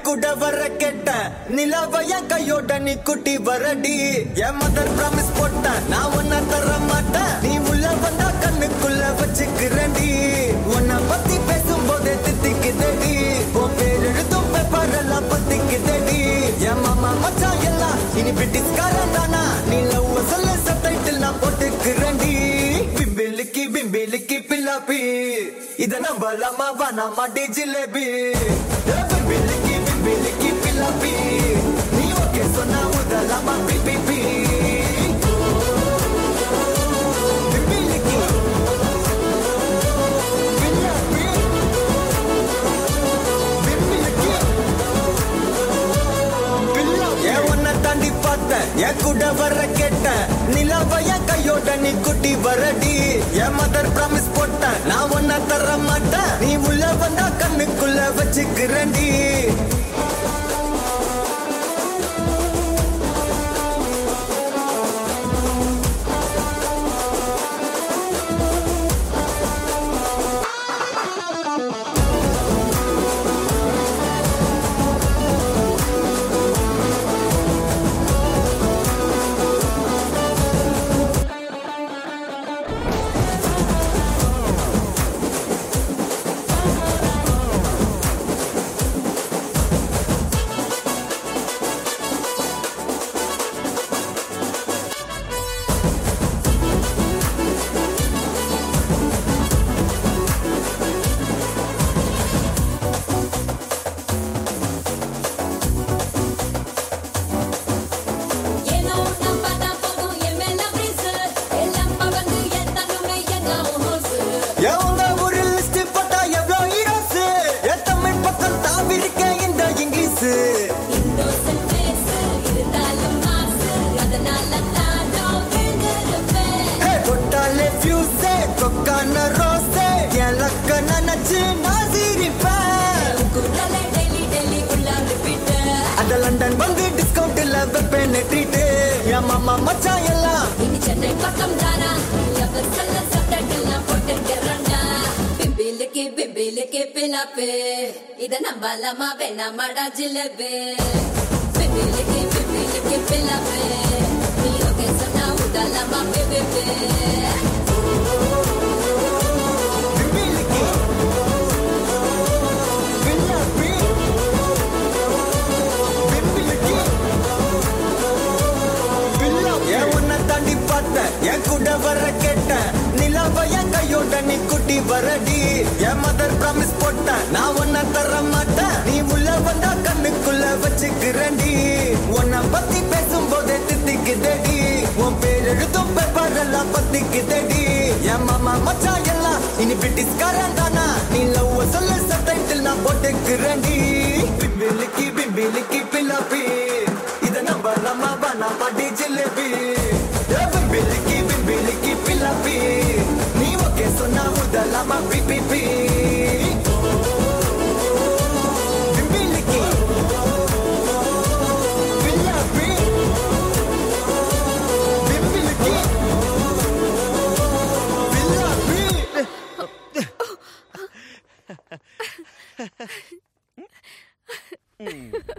கூட வர கேட்ட நிலாவ என் கையோட நீ குட்டி வரடி என் மதர் ப்ராமிஸ் போட்ட நான் உன்ன தர மாட்டேன் நீ உள்ள வந்தா கண்ணுக்குள்ள வச்சுக்கிறேன்டி உன்னை பத்தி பேசும்போதே தித்திக்குதடி உன் பேர் எழுதும் பேப்பர் எல்லாம் பத்திக்குதடி என் மாமா மச்சான் எல்லாம் இனி பிரிட்டிஷ்காரன் தானா நீ லவ் சொல்ல சப்டைட்டில் நான் போட்டுக்கிறேன்டி பிம்பிலிக்கி பிம்பிலிக்கி பில்லாப்பி இத நம்பலாமா வேணாமா டி ஜிலேபி ஏ பிம்பிலிக்கி பிம்பிலிக்கி பில்லாப்பி நீ ஓகே சொன்னா முதலாமா பி பி பி பிம்பிலிக்கி பில்லாப்பி பிம்பிலிக்கி ஏன் உன்னை தாண்டி பார்த்தேன் என் கூட வர கேட்ட நிலாவ என் கையோட நீ குட்டி வரடி என் மதர் ப்ராமிஸ் போட்டேன் நான் உன்னை தர மாட்டேன் நீ உள்ள வந்தா கண்ணுக்குள்ள வச்சுக்கிறேன்டி ஏனோ நம்ப தான் போகும் என் மேல breeze. எல்லாம் பறந்து எத்தனுமே எங்க ஹோசு. ஏன் உங்க ஒரு லிஸ்ட் போட்டா எவ்வளோ ஹீரோஸ் என் தமிழ் பக்கம் தாவிருக்க இந்த இங்கிலீஷ் Innocent face, இருந்தாலும் மாசு. அதனால தான் நான் விழுந்திருப்பேன். ஹே, தொட்டாலே ஃபியூஸே கொக்கான ரோஸே என் லக்க நினைச்சு நான் சிரிப்பேன் குரலை daily daily உள்ள repeat. அந்த லண்டன் வந்து டிஸ்கவுண்ட்ல வெப்பேன் ட்ரீட் என் மாமா மச்சான் எல்லாம் இனி சென்னை பக்கம் தானா எவர் சொல்ல சட்டெல்லாம் போட்டுக்கிறண்டா பிம்பிலுக்கு பிம்பிலுக்கு பிலாப்பு இத நம்பலாமா வேணாமாடா ஜிலேபி பிம்பிலுக்கு பிம்பிலுக்கு பிலாப்பு நீ ஓகே சொன்னா உடலாமா பிபிபி பிம்பிலிக்கி. பில்லாப்பி. பிம்பிலிக்கி. பில்லாப்பி. ஏன் உன்னை தாண்டி பார்த்தேன் என் கூட வர கேட்டேன் நிலாவ என் கையோட நீ குட்டி வரடி என் மதர் ப்ராமிஸ் போட்டேன் நான் உன்னை தர மாட்டேன் நீ உள்ள வந்தா கண்ணுக்குள்ள வச்சுக்கிறேன்டி உன்னை பத்தி பேசும்போதே தித்திக்குதடி உன் பேர் எழுதும் பேப்பர் எல்லாம் பத்திக்குதடி என் மாமா மச்சான் எல்லாம் இனி பிரிட்டிஷ்காரன் தானா நீ லவ் சொல்ல சப்டைட்டில் நான் போட்டுக்கிறேன்டி பிம்பிலிக்கி பிம்பிலிக்கி பில்லாப்பி இத நம்பலாமா வேணாமா டி ஜிலேபி ஏ பிம்பிலிக்கி பிம்பிலிக்கி பில்லாப்பி நீ ஓகே சொன்னா முதலாமா பி பி பி பிம்பிலிக்கி பில்லாப்பி பிம்பிலிக்கி பில்லாப்பி